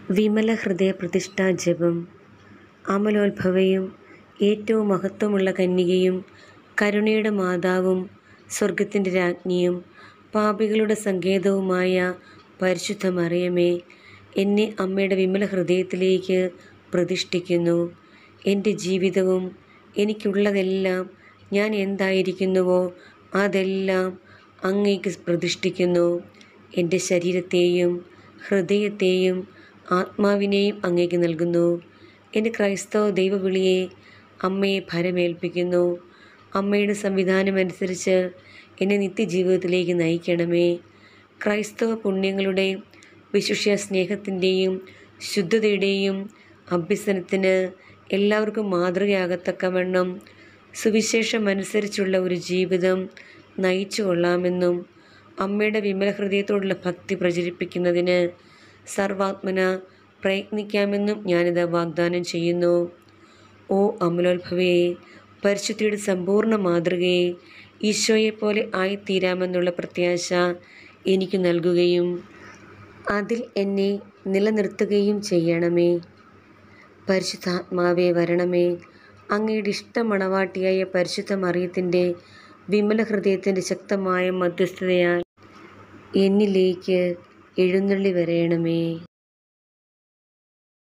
വിമല ഹൃദയ പ്രതിഷ്ഠാ ജപം അമലോത്ഭവയും ഏറ്റവും മഹത്വമുള്ള കന്യകയും കരുണയുടെ മാതാവും സ്വർഗത്തിൻ്റെ രാജ്ഞിയും പാപികളുടെ സങ്കേതവുമായ പരിശുദ്ധ മറിയമേ എന്നെ അമ്മയുടെ വിമല ഹൃദയത്തിലേക്ക് പ്രതിഷ്ഠിക്കുന്നു എൻ്റെ ജീവിതവും എനിക്കുള്ളതെല്ലാം ഞാൻ എന്തായിരിക്കുന്നുവോ അതെല്ലാം അങ്ങേക്ക് പ്രതിഷ്ഠിക്കുന്നു എൻ്റെ ശരീരത്തെയും ഹൃദയത്തെയും ആത്മാവിനെയും അങ്ങേക്ക് നൽകുന്നു എൻ്റെ ക്രൈസ്തവ ദൈവവിളിയെ അമ്മയെ ഭരമേൽപ്പിക്കുന്നു അമ്മയുടെ സംവിധാനമനുസരിച്ച് എന്നെ നിത്യജീവിതത്തിലേക്ക് നയിക്കണമേ ക്രൈസ്തവ പുണ്യങ്ങളുടെ വിശുഷ്യ സ്നേഹത്തിൻ്റെയും ശുദ്ധതയുടെയും അഭ്യസനത്തിന് എല്ലാവർക്കും മാതൃകയാകത്തക്കവണ്ണം സുവിശേഷമനുസരിച്ചുള്ള ഒരു ജീവിതം നയിച്ചു കൊള്ളാമെന്നും അമ്മയുടെ വിമല ഹൃദയത്തോടുള്ള ഭക്തി പ്രചരിപ്പിക്കുന്നതിന് സർവാത്മന പ്രയത്നിക്കാമെന്നും ഞാനിത് വാഗ്ദാനം ചെയ്യുന്നു ഓ അമലോത്ഭവേ പരിശുദ്ധിയുടെ സമ്പൂർണ്ണ മാതൃകയെ ഈശോയെപ്പോലെ ആയിത്തീരാമെന്നുള്ള പ്രത്യാശ എനിക്ക് നൽകുകയും അതിൽ എന്നെ നിലനിർത്തുകയും ചെയ്യണമേ പരിശുദ്ധാത്മാവേ വരണമേ അങ്ങയുടെ ഇഷ്ടമണവാട്ടിയായ പരിശുദ്ധ മറിയത്തിൻ്റെ വിമല ഹൃദയത്തിൻ്റെ ശക്തമായ മധ്യസ്ഥതയാൽ എന്നിലേക്ക് എഴുന്നള്ളി വരയണമേ